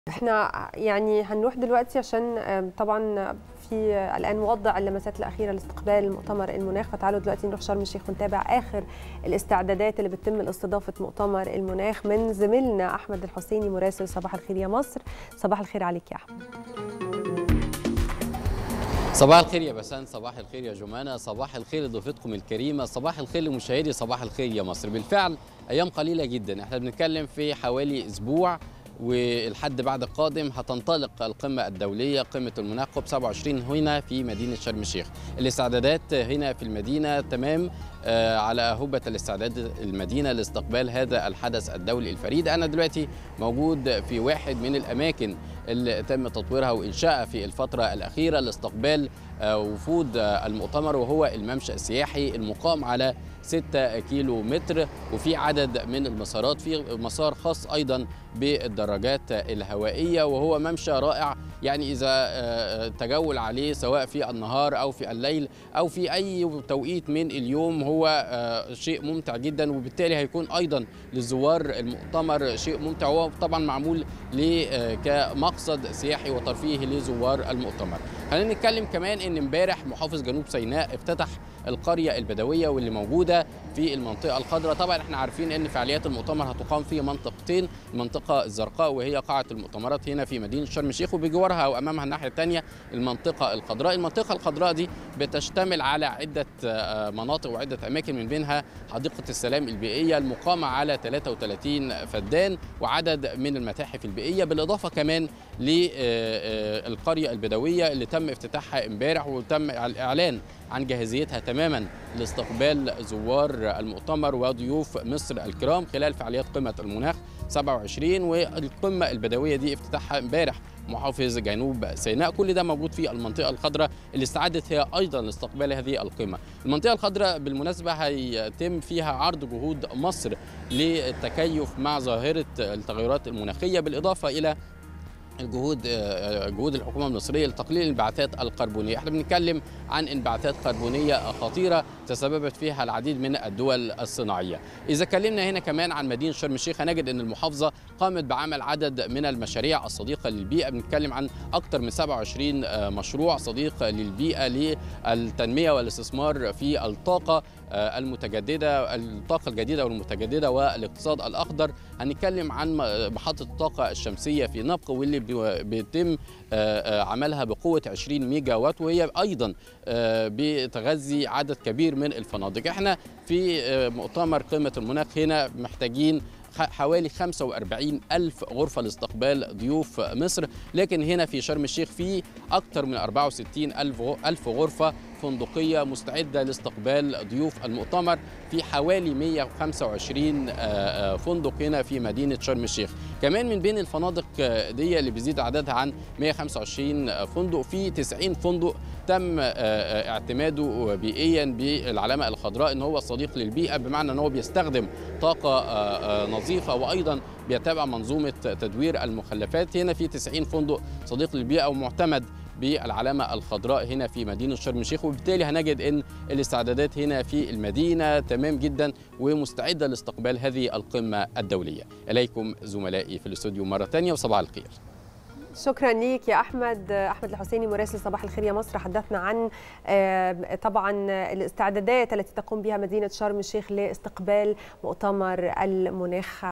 احنا يعني هنروح دلوقتي عشان آم، طبعا في الان وضع اللمسات الاخيره لاستقبال مؤتمر المناخ فتعالوا دلوقتي نروح شرم الشيخ ونتابع اخر الاستعدادات اللي بتتم لاستضافه مؤتمر المناخ من زميلنا احمد الحسيني مراسل صباح الخير يا مصر صباح الخير عليك يا احمد صباح الخير يا بسان صباح الخير يا جمانة صباح الخير لضيفتكم الكريمة صباح الخير لمشاهدي صباح الخير يا مصر بالفعل أيام قليلة جدا احنا بنتكلم في حوالي أسبوع والحد بعد القادم هتنطلق القمة الدولية قمة المناخ كوب 27 هنا في مدينة شرم الشيخ الاستعدادات هنا في المدينة تمام آه، على هبة الاستعداد المدينة لاستقبال هذا الحدث الدولي الفريد أنا دلوقتي موجود في واحد من الأماكن اللي تم تطويرها وإنشائها في الفترة الأخيرة لاستقبال آه، وفود آه، المؤتمر وهو الممشى السياحي المقام على 6 كيلو متر وفي عدد من المسارات في مسار خاص أيضا بالدراجات الهوائية وهو ممشى رائع يعني إذا آه، تجول عليه سواء في النهار أو في الليل أو في أي توقيت من اليوم هو آه، شيء ممتع جدا وبالتالي هيكون أيضا للزوار المؤتمر شيء ممتع وهو طبعا معمول ل- آه، كمقصد سياحي وترفيهي لزوار المؤتمر خلينا نتكلم كمان ان امبارح محافظ جنوب سيناء افتتح القريه البدويه واللي موجوده في المنطقه الخضراء طبعا احنا عارفين ان فعاليات المؤتمر هتقام في منطقتين المنطقه الزرقاء وهي قاعه المؤتمرات هنا في مدينه شرم الشيخ وبجوارها او امامها الناحيه الثانيه المنطقه الخضراء المنطقه الخضراء دي بتشتمل على عده آه، مناطق وعده اماكن من بينها حديقه السلام البيئيه المقامه على 33 فدان وعدد من المتاحف البيئيه بالاضافه كمان للقريه البدويه اللي تم افتتاحها امبارح وتم الاعلان عن جاهزيتها تماما لاستقبال زوار المؤتمر وضيوف مصر الكرام خلال فعاليات قمه المناخ 27 والقمه البدويه دي افتتاحها امبارح محافظ جنوب سيناء كل ده موجود في المنطقه الخضراء اللي استعدت هي ايضا لاستقبال هذه القمه المنطقه الخضراء بالمناسبه هيتم فيها عرض جهود مصر للتكيف مع ظاهره التغيرات المناخيه بالاضافه الى الجهود آه، جهود الحكومه المصريه لتقليل الانبعاثات الكربونيه، احنا بنتكلم عن انبعاثات كربونيه خطيره تسببت فيها العديد من الدول الصناعيه. اذا اتكلمنا هنا كمان عن مدينه شرم الشيخ هنجد ان المحافظه قامت بعمل عدد من المشاريع الصديقه للبيئه، بنتكلم عن اكثر من 27 آه، مشروع صديق للبيئه للتنميه والاستثمار في الطاقه آه، المتجدده الطاقه الجديده والمتجدده والاقتصاد الاخضر هنتكلم عن محطه الطاقه الشمسيه في نبق واللي بي- بيتم آه، آه، عملها بقوه 20 ميجا وات وهي ايضا آه، بتغذي عدد كبير من الفنادق احنا في آه، مؤتمر قمه المناخ هنا محتاجين خ- حوالي 45 ألف غرفة لاستقبال ضيوف مصر لكن هنا في شرم الشيخ في أكثر من 64 ألف غ- ألف غرفة فندقية مستعدة لاستقبال ضيوف المؤتمر في حوالي 125 آه، آه، فندق هنا في مدينة شرم الشيخ كمان من بين الفنادق آه، دي اللي بيزيد عددها عن 125 فندق في 90 فندق تم آه، آه، اعتماده بيئيا بالعلامة الخضراء ان هو صديق للبيئة بمعنى ان هو بيستخدم طاقة آه، آه، نظيفة وايضا بيتبع منظومة تدوير المخلفات هنا في 90 فندق صديق للبيئة ومعتمد بالعلامة الخضراء هنا في مدينة شرم الشيخ وبالتالي هنجد ان الاستعدادات هنا في المدينة تمام جدا ومستعدة لاستقبال هذه القمة الدولية إليكم زملائي في الاستوديو مرة ثانية وصباح الخير شكرا ليك يا احمد احمد الحسيني مراسل صباح الخير يا مصر حدثنا عن آه، طبعا الاستعدادات التي تقوم بها مدينه شرم الشيخ لاستقبال مؤتمر المناخ